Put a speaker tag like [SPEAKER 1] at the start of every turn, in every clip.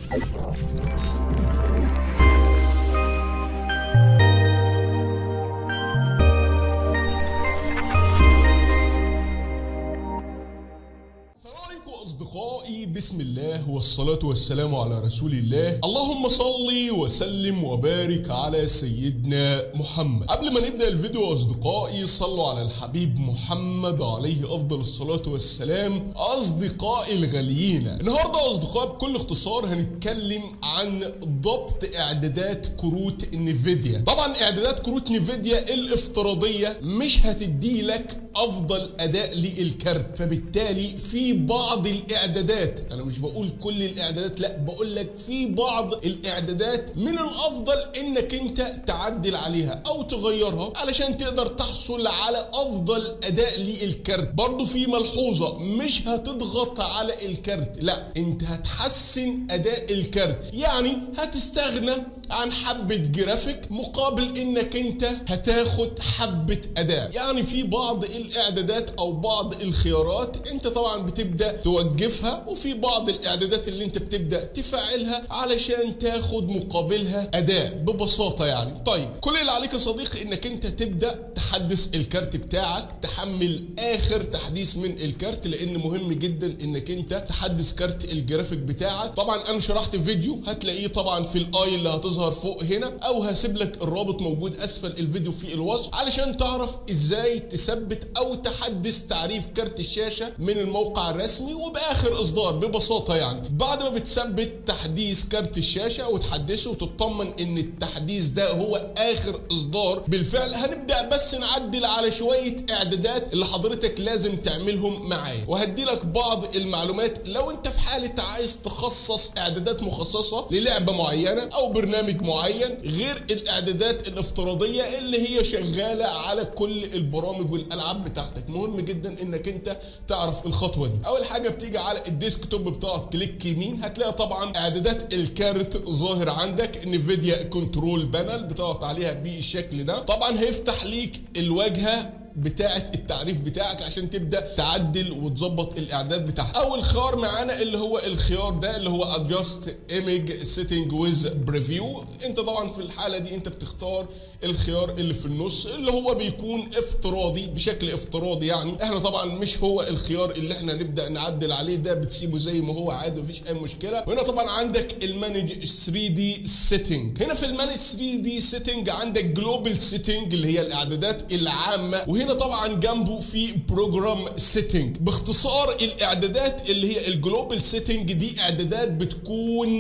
[SPEAKER 1] السلام عليكم أصدقائي بسم الله والصلاة والسلام على رسول الله اللهم صل وسلم وبارك على سيدنا محمد قبل ما نبدأ الفيديو أصدقائي صلوا على الحبيب محمد عليه أفضل الصلاة والسلام أصدقائي الغاليين النهاردة أصدقائي بكل اختصار هنتكلم عن ضبط إعدادات كروت نيفيديا طبعا إعدادات كروت نيفيديا الافتراضية مش هتدي لك افضل اداء للكارت فبالتالي في بعض الاعدادات انا مش بقول كل الاعدادات لا بقول لك في بعض الاعدادات من الافضل انك انت تعدل عليها او تغيرها علشان تقدر تحصل على افضل اداء للكارت برضو في ملحوظة مش هتضغط على الكارت لا انت هتحسن اداء الكارت يعني هتستغنى عن حبة جرافيك مقابل انك انت هتاخد حبة اداء يعني في بعض الاعدادات او بعض الخيارات انت طبعا بتبدا توقفها وفي بعض الاعدادات اللي انت بتبدا تفعلها علشان تاخد مقابلها اداء ببساطه يعني طيب كل اللي عليك يا صديقي انك انت تبدا تحدث الكارت بتاعك تحمل اخر تحديث من الكارت لان مهم جدا انك انت تحدث كارت الجرافيك بتاعك طبعا انا شرحت فيديو هتلاقيه طبعا في الاي اللي هتظهر فوق هنا او هسيب لك الرابط موجود اسفل الفيديو في الوصف علشان تعرف ازاي تثبت او تحدث تعريف كارت الشاشه من الموقع الرسمي وباخر اصدار ببساطه يعني بعد ما بتثبت تحديث كارت الشاشه وتحدثه وتطمن ان التحديث ده هو اخر اصدار بالفعل هنبدا بس نعدل على شويه اعدادات اللي حضرتك لازم تعملهم معايا وهدي لك بعض المعلومات لو انت في حاله عايز تخصص اعدادات مخصصه للعبه معينه او برنامج معين غير الاعدادات الافتراضيه اللي هي شغاله على كل البرامج والالعاب بتاعتك مهم جدا انك انت تعرف الخطوه دي اول حاجه بتيجي على الديسك توب بتاعك كليك يمين هتلاقي طبعا اعدادات الكارت ظاهر عندك انفيديا كنترول بانل بتضغط عليها بالشكل ده طبعا هيفتح ليك الواجهه بتاعه التعريف بتاعك عشان تبدا تعدل وتظبط الاعداد بتاعها اول خيار معانا اللي هو الخيار ده اللي هو adjust image setting with preview انت طبعا في الحاله دي انت بتختار الخيار اللي في النص اللي هو بيكون افتراضي بشكل افتراضي يعني احنا طبعا مش هو الخيار اللي احنا نبدا نعدل عليه ده بتسيبه زي ما هو عادي مفيش اي مشكله وهنا طبعا عندك المانج 3 دي سيتنج هنا في المانج 3 دي سيتنج عندك جلوبال سيتنج اللي هي الاعدادات العامه وهنا طبعا جنبه في بروجرام سيتنج باختصار الاعدادات اللي هي الجلوبال سيتنج دي اعدادات بتكون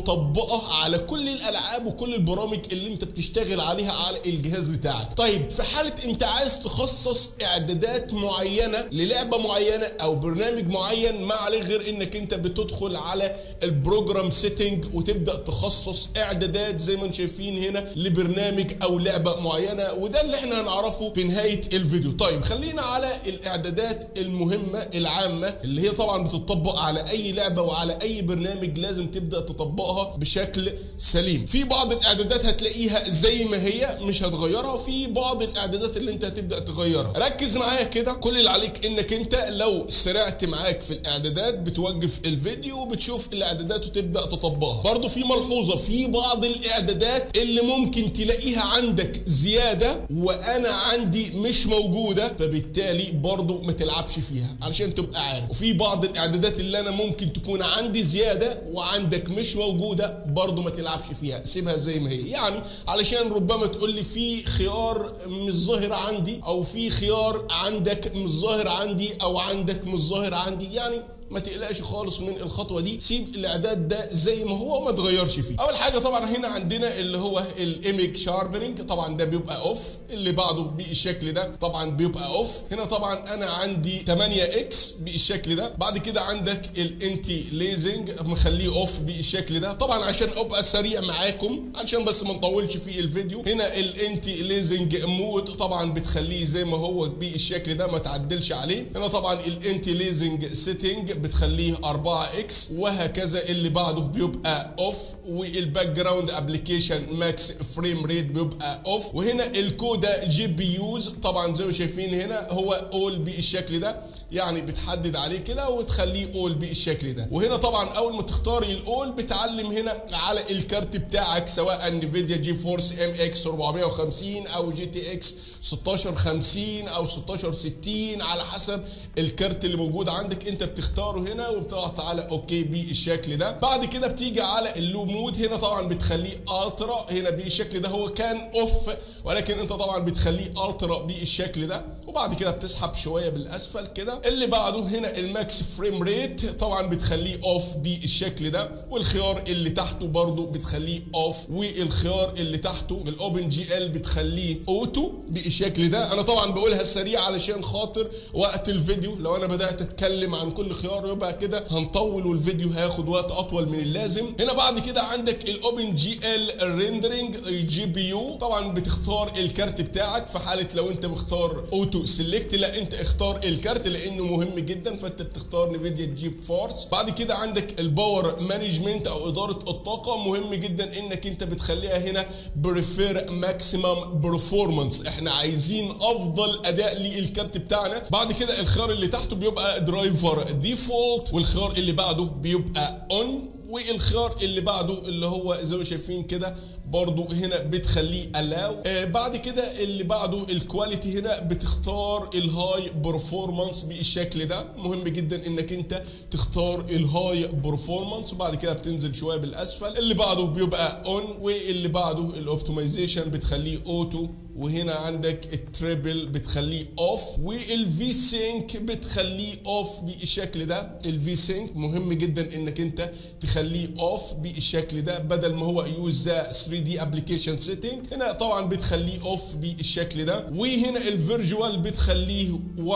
[SPEAKER 1] مطبقه على كل الالعاب وكل البرامج اللي انت بتشتغل عليها على الجهاز بتاعك طيب في حاله انت عايز تخصص اعدادات معينه للعبه معينه او برنامج معين ما عليه غير انك انت بتدخل على البروجرام سيتنج وتبدا تخصص اعدادات زي ما انتم شايفين هنا لبرنامج او لعبه معينه وده اللي احنا هنعرفه في نهايه الفيديو طيب خلينا على الاعدادات المهمه العامه اللي هي طبعا بتطبق على اي لعبه وعلى اي برنامج لازم تبدا تطبقها بشكل سليم في بعض الاعدادات هتلاقيها زي ما هي مش هتغيرها وفي بعض الاعدادات اللي انت هتبدا تغيرها ركز معايا كده كل اللي عليك انك انت لو سرعت معاك في الاعدادات بتوقف الفيديو وبتشوف الاعدادات وتبدا تطبقها برضو في ملحوظه في بعض الاعدادات اللي ممكن تلاقيها عندك زياده وانا عندي مش موجوده فبالتالي برضو ما تلعبش فيها علشان تبقى عارف وفي بعض الاعدادات اللي انا ممكن تكون عندي زياده وعندك مش موجوده برضو ما تلعبش فيها سيبها زي ما هي يعني علشان ربما تقول لي في خيار مش ظاهر عندي او في خيار عندك مش ظاهر عندي او عندك مش ظاهر عندي يعني ما تقلقش خالص من الخطوه دي سيب الاعداد ده زي ما هو وما تغيرش فيه اول حاجه طبعا هنا عندنا اللي هو الايمج شاربنج طبعا ده بيبقى اوف اللي بعده بالشكل ده طبعا بيبقى اوف هنا طبعا انا عندي 8 اكس بالشكل ده بعد كده عندك الانتي ليزنج مخليه اوف بالشكل ده طبعا عشان ابقى سريع معاكم عشان بس ما نطولش في الفيديو هنا الانتي ليزنج مود طبعا بتخليه زي ما هو بالشكل ده ما تعدلش عليه هنا طبعا الانتي ليزنج سيتنج بتخليه 4 اكس وهكذا اللي بعده بيبقى اوف والباك جراوند ابلكيشن ماكس فريم ريت بيبقى اوف وهنا الكودا جي بي يوز طبعا زي ما شايفين هنا هو اول بالشكل ده يعني بتحدد عليه كده وتخليه اول بالشكل ده وهنا طبعا اول ما تختاري الاول بتعلم هنا على الكارت بتاعك سواء نفيديا جي فورس ام اكس 450 او جي تي اكس 1650 او 1660 على حسب الكارت اللي موجود عندك انت بتختاره هنا وبتضغط على اوكي بالشكل ده بعد كده بتيجي على اللو مود هنا طبعا بتخليه الترا هنا بالشكل ده هو كان اوف ولكن انت طبعا بتخليه الترا بالشكل ده وبعد كده بتسحب شويه بالاسفل كده اللي بعده هنا الماكس فريم ريت طبعا بتخليه اوف بالشكل ده والخيار اللي تحته برضو بتخليه اوف والخيار اللي تحته الاوبن جي ال بتخليه اوتو بالشكل ده انا طبعا بقولها سريع علشان خاطر وقت الفيديو لو انا بدات اتكلم عن كل خيار يبقى كده هنطول والفيديو هياخد وقت اطول من اللازم هنا بعد كده عندك الاوبن جي ال ريندرنج جي بي يو طبعا بتختار الكارت بتاعك في حاله لو انت مختار اوتو سيلكت لا انت اختار الكارت لانه مهم جدا فانت بتختار نفيديا جيب فورس بعد كده عندك الباور مانجمنت او اداره الطاقه مهم جدا انك انت بتخليها هنا بريفير ماكسيمم برفورمانس احنا عايزين افضل اداء للكارت بتاعنا بعد كده الخيار اللي تحته بيبقى درايفر ديفولت والخيار اللي بعده بيبقى اون والخيار اللي بعده اللي هو زي ما شايفين كده برضو هنا بتخليه الاو آه بعد كده اللي بعده الكواليتي هنا بتختار الهاي برفورمانس بالشكل ده مهم جدا انك انت تختار الهاي برفورمانس وبعد كده بتنزل شويه بالاسفل اللي بعده بيبقى اون واللي بعده الاوبتمايزيشن بتخليه اوتو وهنا عندك التريبل بتخليه اوف والفي سينك بتخليه اوف بالشكل ده الفي سينك مهم جدا انك انت تخليه اوف بالشكل ده بدل ما هو يوز 3 دي ابلكيشن سيتنج هنا طبعا بتخليه اوف بالشكل ده وهنا الفيرجوال بتخليه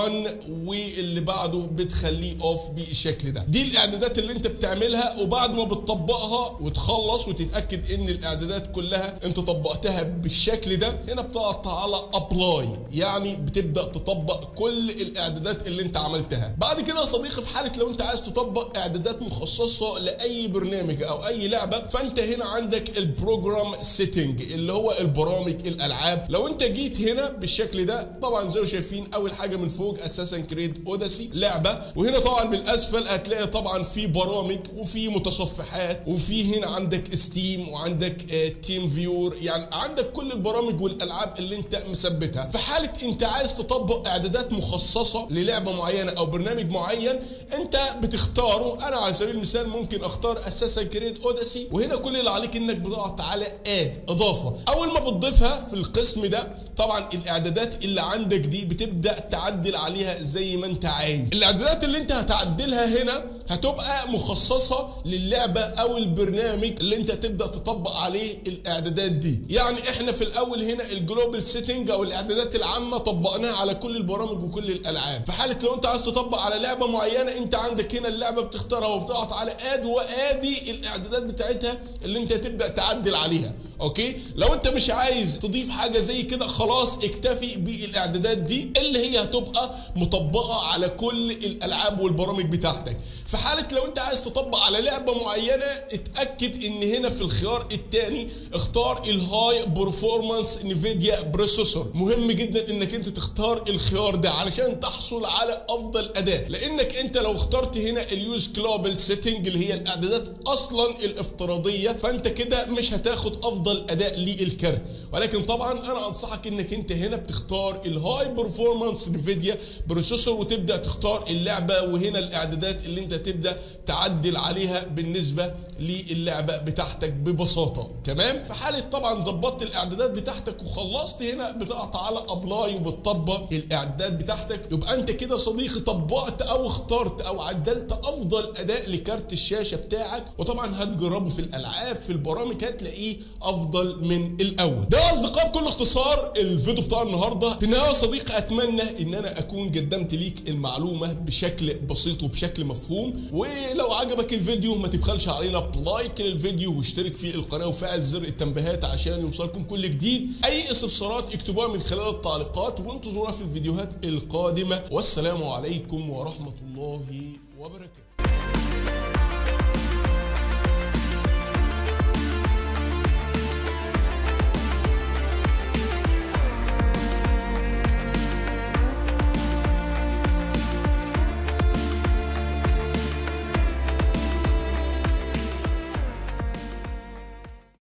[SPEAKER 1] 1 واللي بعده بتخليه اوف بالشكل ده دي الاعدادات اللي انت بتعملها وبعد ما بتطبقها وتخلص وتتاكد ان الاعدادات كلها انت طبقتها بالشكل ده هنا بتضغط على ابلاي يعني بتبدا تطبق كل الاعدادات اللي انت عملتها بعد كده يا صديقي في حاله لو انت عايز تطبق اعدادات مخصصه لاي برنامج او اي لعبه فانت هنا عندك البروجرام سيتنج اللي هو البرامج الالعاب لو انت جيت هنا بالشكل ده طبعا زي ما شايفين اول حاجه من فوق اساسا كريد اوداسي لعبه وهنا طبعا بالاسفل هتلاقي طبعا في برامج وفي متصفحات وفي هنا عندك ستيم وعندك اه تيم فيور يعني عندك كل البرامج والالعاب اللي انت مثبتها في حاله انت عايز تطبق اعدادات مخصصه للعبه معينه او برنامج معين انت بتختاره انا على سبيل المثال ممكن اختار اساسا كريد اوداسي وهنا كل اللي عليك انك بتضغط على اد اضافه اول ما بتضيفها في القسم ده طبعا الاعدادات اللي عندك دي بتبدا تعدل عليها زي ما انت عايز الاعدادات اللي انت هتعدلها هنا هتبقى مخصصه للعبه او البرنامج اللي انت تبدا تطبق عليه الاعدادات دي يعني احنا في الاول هنا الجلوبال سيتنج او الاعدادات العامه طبقناها على كل البرامج وكل الالعاب في حاله لو انت عايز تطبق على لعبه معينه انت عندك هنا اللعبه بتختارها وبتضغط على اد وادي الاعدادات بتاعتها اللي انت تبدا تعدل عليها اوكي لو انت مش عايز تضيف حاجه زي كده خلاص اكتفي بالاعدادات دي اللي هي هتبقى مطبقه على كل الالعاب والبرامج بتاعتك في حاله لو انت عايز تطبق على لعبه معينه اتاكد ان هنا في الخيار الثاني اختار الهاي برفورمانس انفيديا بروسيسور مهم جدا انك انت تختار الخيار ده علشان تحصل على افضل اداء لانك انت لو اخترت هنا اليوز جلوبال سيتنج اللي هي الاعدادات اصلا الافتراضيه فانت كده مش هتاخد افضل اداء للكارت ولكن طبعا انا انصحك انك انت هنا بتختار الهاي برفورمانس انفيديا بروسيسور وتبدا تختار اللعبه وهنا الاعدادات اللي انت تبدا تعدل عليها بالنسبه للعبه بتاعتك ببساطه تمام في حاله طبعا ظبطت الاعدادات بتاعتك وخلصت هنا بتقطع على ابلاي وبتطبق الاعدادات بتاعتك يبقى انت كده صديقي طبقت او اخترت او عدلت افضل اداء لكارت الشاشه بتاعك وطبعا هتجربه في الالعاب في البرامج هتلاقيه افضل من الاول ده يا اصدقاء بكل اختصار الفيديو بتاع النهارده في النهايه يا صديقي اتمنى ان انا اكون قدمت ليك المعلومه بشكل بسيط وبشكل مفهوم ولو عجبك الفيديو ما تبخلش علينا بلايك للفيديو واشترك في القناه وفعل زر التنبيهات عشان يوصلكم كل جديد اي استفسارات اكتبوها من خلال التعليقات وانتظرونا في الفيديوهات القادمه والسلام عليكم ورحمه الله وبركاته